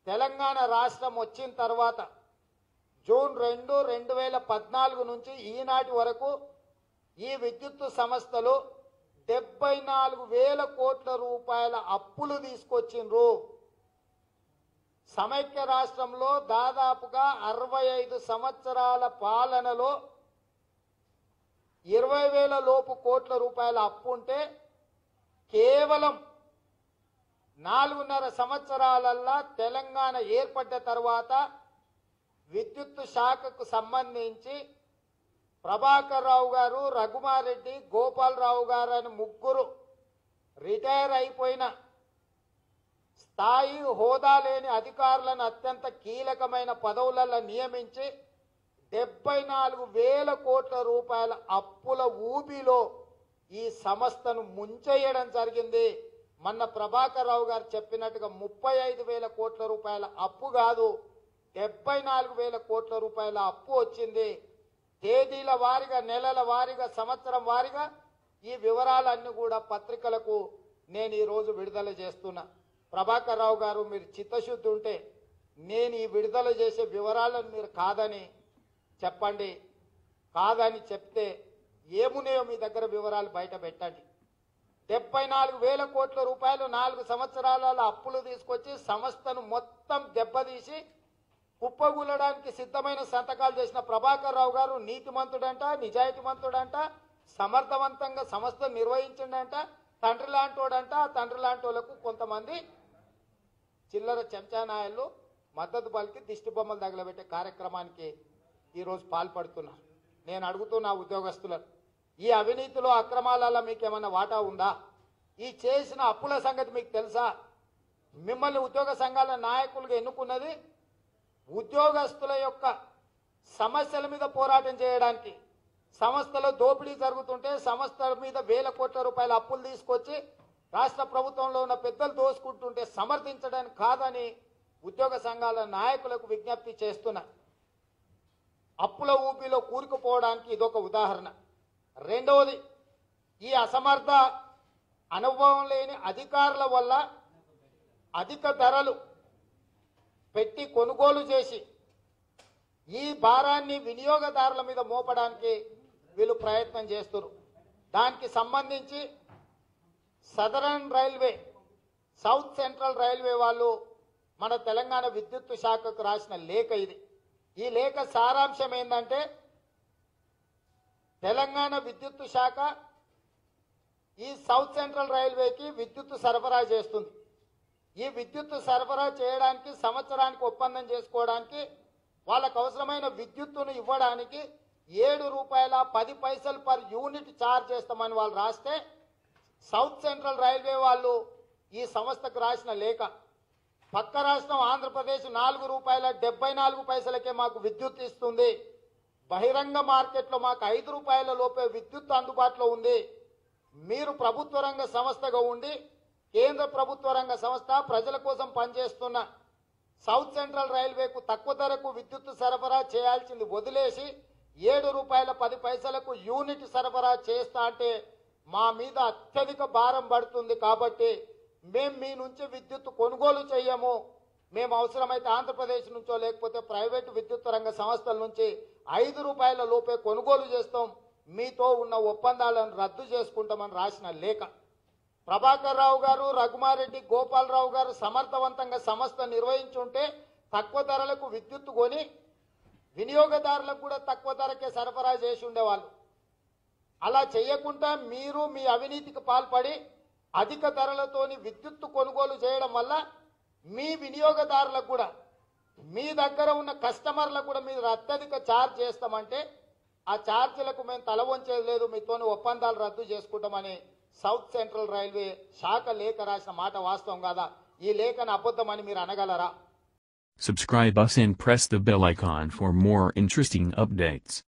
తెలంగాణ రాష్ట్రం వచ్చిన తర్వాత జూన్ రెండు రెండు వేల పద్నాలుగు నుంచి ఈనాటి వరకు ఈ విద్యుత్ సంస్థలు డెబ్బై నాలుగు వేల కోట్ల రూపాయల అప్పులు తీసుకొచ్చిండ్రు సమైక్య రాష్ట్రంలో దాదాపుగా అరవై ఐదు సంవత్సరాల పాలనలో ఇరవై వేల లోపు కోట్ల రూపాయల అప్పు ఉంటే కేవలం నాలుగున్నర సంవత్సరాలల్లా తెలంగాణ ఏర్పడ్డ తర్వాత విద్యుత్ శాఖకు సంబంధించి ప్రభాకర్ రావు గారు రఘుమారెడ్డి గోపాలరావు గారు అని ముగ్గురు రిటైర్ అయిపోయిన స్థాయి హోదా లేని అధికారులను అత్యంత కీలకమైన పదవులలో నియమించి డెబ్బై నాలుగు వేల కోట్ల రూపాయల అప్పుల ఊబిలో ఈ సంస్థను ముంచేయడం జరిగింది మొన్న ప్రభాకర్ రావు గారు చెప్పినట్టుగా ముప్పై ఐదు వేల కోట్ల రూపాయల అప్పు కాదు డెబ్బై నాలుగు వేల కోట్ల రూపాయల అప్పు వచ్చింది తేదీల వారీగా నెలల వారీగా సంవత్సరం వారీగా ఈ వివరాలన్నీ కూడా పత్రికలకు నేను ఈరోజు విడుదల చేస్తున్నా ప్రభాకర్ రావు గారు మీరు చిత్తశుద్ధి ఉంటే నేను ఈ విడుదల చేసే వివరాలను మీరు కాదని చెప్పండి కాదని చెప్తే ఏమున్నాయో మీ దగ్గర వివరాలు బయట పెట్టండి డెబ్బై నాలుగు వేల కోట్ల రూపాయలు నాలుగు సంవత్సరాల అప్పులు తీసుకొచ్చి సంస్థను మొత్తం దెబ్బతీసి కుప్పగూలడానికి సిద్ధమైన సంతకాలు చేసిన ప్రభాకర్ రావు గారు నీతిమంతుడంట నిజాయితీమంతుడంట సమర్థవంతంగా సంస్థ నిర్వహించిండంట తండ్రి లాంటోడంట ఆ తండ్రి లాంటి వాళ్ళకు కొంతమంది చిల్లర చెంచానాయలు మద్దతు పలికి దిష్టి బొమ్మలు తగలబెట్టే కార్యక్రమానికి ఈరోజు పాల్పడుతున్నారు నేను అడుగుతున్నా ఉద్యోగస్తులను ఈ అవినీతిలో అక్రమాలలో మీకు ఏమైనా వాటా ఉందా ఈ చేసిన అప్పుల సంగతి మీకు తెలుసా మిమ్మల్ని ఉద్యోగ సంఘాల నాయకులుగా ఎన్నుకున్నది ఉద్యోగస్తుల యొక్క సమస్యల మీద పోరాటం చేయడానికి సంస్థలో దోపిడీ జరుగుతుంటే సంస్థల మీద వేల కోట్ల రూపాయల అప్పులు తీసుకొచ్చి రాష్ట్ర ప్రభుత్వంలో ఉన్న పెద్దలు దోసుకుంటుంటే సమర్థించడానికి కాదని ఉద్యోగ సంఘాల నాయకులకు విజ్ఞప్తి చేస్తున్నా అప్పుల ఊపిలో కూరుకుపోవడానికి ఇదొక ఉదాహరణ రెండవది ఈ అసమర్థ అనుభవం లేని అధికారుల వల్ల అధిక ధరలు పెట్టి కొనుగోలు చేసి ఈ భారాన్ని వినియోగదారుల మీద మోపడానికి వీళ్ళు ప్రయత్నం చేస్తున్నారు దానికి సంబంధించి southern railway south central railway వాళ్ళు మన తెలంగాణ విద్యుత్ శాఖకు రాసిన లేఖ ఇది ఈ లేఖ సారాంశం ఏంటంటే తెలంగాణ విద్యుత్ శాఖ ఈ సౌత్ సెంట్రల్ రైల్వేకి విద్యుత్ సరఫరా చేస్తుంది ఈ విద్యుత్ సరఫరా చేయడానికి సంవత్సరానికి ఒప్పందం చేసుకోవడానికి వాళ్ళకు అవసరమైన విద్యుత్తును ఇవ్వడానికి ఏడు రూపాయల పది పైసలు పర్ యూనిట్ ఛార్జ్ చేస్తామని వాళ్ళు రాస్తే సౌత్ సెంట్రల్ రైల్వే వాళ్ళు ఈ సంస్థకు రాసిన లేఖ పక్క రాష్ట్రం ఆంధ్రప్రదేశ్ నాలుగు రూపాయల డెబ్బై నాలుగు పైసలకే మాకు విద్యుత్ ఇస్తుంది బహిరంగ మార్కెట్లో మాకు ఐదు రూపాయల లోపే విద్యుత్ అందుబాటులో ఉంది మీరు ప్రభుత్వ రంగ సంస్థగా ఉండి కేంద్ర ప్రభుత్వ రంగ సంస్థ ప్రజల కోసం పనిచేస్తున్న సౌత్ సెంట్రల్ రైల్వేకు తక్కువ ధరకు విద్యుత్ సరఫరా చేయాల్సింది వదిలేసి ఏడు రూపాయల పది పైసలకు యూనిట్ సరఫరా చేస్తా అంటే మా మీద అత్యధిక భారం పడుతుంది కాబట్టి మేం మీ నుంచి విద్యుత్ కొనుగోలు చేయము మేము అవసరమైతే ఆంధ్రప్రదేశ్ నుంచో లేకపోతే ప్రైవేటు విద్యుత్ రంగ సంస్థల నుంచి ఐదు రూపాయల లోపే కొనుగోలు చేస్తాం మీతో ఉన్న ఒప్పందాలను రద్దు చేసుకుంటామని రాసిన లేఖ ప్రభాకర్ రావు గారు రఘుమారెడ్డి గోపాలరావు గారు సమర్థవంతంగా సంస్థ నిర్వహించుంటే తక్కువ ధరలకు విద్యుత్ కొని వినియోగదారులకు కూడా తక్కువ ధరకే సరఫరా చేసి ఉండేవాళ్ళు అలా చేయకుండా మీరు మీ అవినీతికి పాల్పడి అధిక ధరలతోని విద్యుత్తు కొనుగోలు చేయడం వల్ల మీ వినియోగదారులకు కూడా మీ దగ్గర ఉన్న కస్టమర్లకు కూడా మీరు అత్యధిక ఛార్జ్ చేస్తామంటే ఆ ఛార్జీలకు మేము తల వంచేది లేదు మీతోని ఒప్పందాలు రద్దు చేసుకుంటామని సౌత్ సెంట్రల్ రైల్వే శాఖ లేఖ రాసిన మాట వాస్తవం కాదా ఈ లేఖను అబద్ధమని మీరు అనగలరా Subscribe us and press the bell icon for more interesting updates.